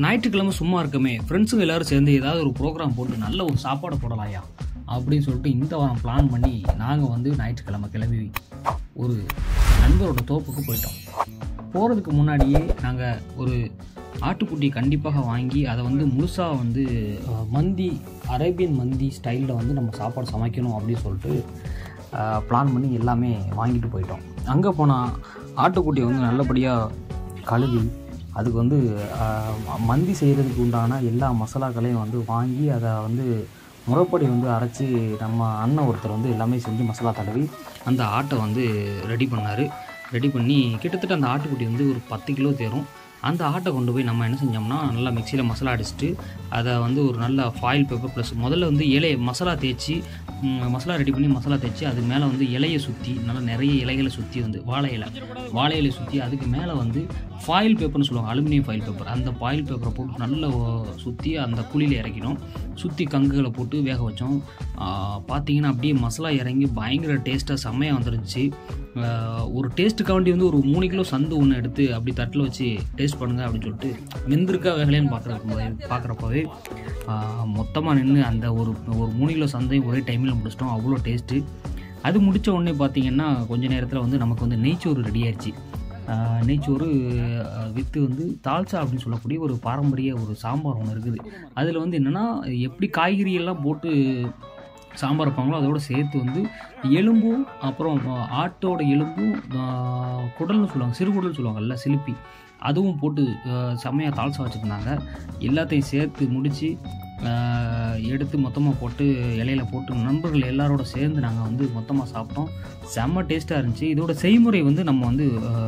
ஞாயிற்றுக்கிழமை சும்மா இருக்கமே ஃப்ரெண்ட்ஸுங்க எல்லாரும் சேர்ந்து ஏதாவது ஒரு ப்ரோக்ராம் போட்டு நல்ல ஒரு சாப்பாடு போடலாயா அப்படின்னு சொல்லிட்டு இந்த வாரம் பிளான் பண்ணி நாங்கள் வந்து ஞாயிற்றுக்கிழமை கிளம்பி ஒரு நண்பரோட தோப்புக்கு போயிட்டோம் போகிறதுக்கு முன்னாடியே நாங்கள் ஒரு ஆட்டுக்குட்டி கண்டிப்பாக வாங்கி அதை வந்து முழுசாக வந்து அஹ், மந்தி அரேபியன் மந்தி ஸ்டைலில் வந்து நம்ம சாப்பாடு சமைக்கணும் அப்படின்னு சொல்லிட்டு பிளான் பண்ணி எல்லாமே வாங்கிட்டு போயிட்டோம் அங்கே போனால் ஆட்டுக்குட்டியை வந்து நல்லபடியாக கழுவி அதுக்கு வந்து ஆஹ், மந்தி செய்கிறதுக்கு உண்டான எல்லா மசாலாக்களையும் வந்து வாங்கி அதை வந்து முறைப்படி வந்து அரைச்சி நம்ம அண்ணன் ஒருத்தர் வந்து எல்லாமே செஞ்சு மசாலா தடவி அந்த ஆட்டை வந்து ரெடி பண்ணார் ரெடி பண்ணி கிட்டத்தட்ட அந்த ஆட்டுக்குட்டி வந்து ஒரு பத்து கிலோ தேரும் அந்த ஆட்டை கொண்டு போய் நம்ம என்ன செஞ்சோம்னா நல்லா மிக்சியில் மசாலா அடிச்சுட்டு அதை வந்து ஒரு நல்ல ஃபாயில் பேப்பர் ப்ளஸ் முதல்ல வந்து இலையை மசாலா தேய்ச்சி ம், மசாலா ரெடி பண்ணி மசாலா தேய்ச்சி அது மேலே வந்து இலையை சுற்றி நல்லா நிறைய இலைகளை சுற்றி வந்து வாழை இலை வாழை இலையை சுற்றி அதுக்கு மேலே வந்து ஃபாயில் பேப்பர்னு சொல்லுவாங்க அலுமினியம் ஃபாயில் பேப்பர் அந்த ஃபாயில் பேப்பரை போட்டு நல்லா சுற்றி அந்த குழியில் இறக்கினோம் சுற்றி கங்குகளை போட்டு வேக வச்சோம் பார்த்தீங்கன்னா அப்படியே மசாலா இறங்கி பயங்கர டேஸ்ட்டாக செம்மையாக வந்துருந்துச்சு ஆஹ் ஒரு டேஸ்ட்டுக்காண்டி வந்து ஒரு மூணு கிலோ சந்து ஒன்று எடுத்து அப்படி தட்டில் வச்சு டேஸ்ட் பண்ணுங்க அப்படின்னு சொல்லிட்டு வெந்திருக்கா வேகலையான்னு பார்க்குறப்ப பார்க்குறப்பவே மொத்தமாக நின்று அந்த ஒரு ஒரு மூணு கிலோ சந்தையும் ஒரே டைமில் முடிச்சிட்டோம் அவ்வளோ டேஸ்ட்டு அது முடித்த உடனே பார்த்தீங்கன்னா கொஞ்ச நேரத்தில் வந்து நமக்கு வந்து நெய்ச்சோறு ரெடி ஆயிடுச்சு ஆஹ் நெய்ச்சோறு வித்து வந்து தால்சா அப்படின்னு சொல்லக்கூடிய ஒரு பாரம்பரிய ஒரு சாம்பார் ஒன்று இருக்குது அதில் வந்து என்னென்னா எப்படி காய்கறி எல்லாம் போட்டு சாம்பார் வைப்பாங்களோ அதோட சேர்த்து வந்து எலும்பும் அப்புறம் ஆட்டோட எலும்பும் ஆஹ், குடல்னு சொல்லுவாங்க சிறுகுடல் சொல்லுவாங்கல்ல சிலுப்பி அதுவும் போட்டு ஆஹ், செம்மையாக தால்சா வச்சுருந்தாங்க எல்லாத்தையும் சேர்த்து முடித்து எடுத்து மொத்தமாக போட்டு இலையில போட்டு நண்பர்கள் எல்லாரோட சேர்ந்து நாங்கள் வந்து மொத்தமாக சாப்பிட்டோம் செம்ம டேஸ்ட்டாக இருந்துச்சு இதோட செய்முறை வந்து நம்ம வந்து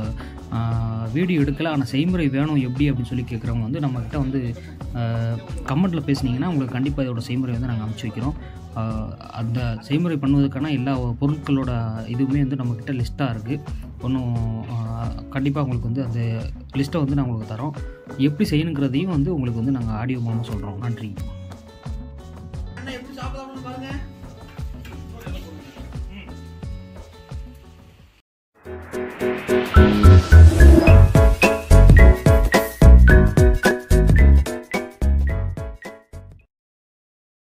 வீடியோ எடுக்கல ஆனால் செய்முறை வேணும் எப்படி அப்படின்னு சொல்லி கேட்குறவங்க வந்து நம்மக்கிட்ட வந்து கமெண்ட்டில் பேசுனீங்கன்னா உங்களுக்கு கண்டிப்பாக இதோட செய்முறை வந்து நாங்கள் அனுப்பிச்சி வைக்கிறோம் ஆஹ் அந்த செய்முறை பண்ணுவதற்கான எல்லா பொருட்களோட இதுவுமே வந்து நம்மக்கிட்ட லிஸ்ட்டாக இருக்குது ஒன்றும் கண்டிப்பாக உங்களுக்கு வந்து அந்த லிஸ்ட்டை வந்து நான் உங்களுக்கு தரோம் எப்படி செய்யணுங்கிறதையும் வந்து உங்களுக்கு வந்து நாங்கள் ஆடியோ மூலமாக சொல்கிறோம் நன்றி அண்ணா எப்படி சாப்பிடலாம்னு பாருங்க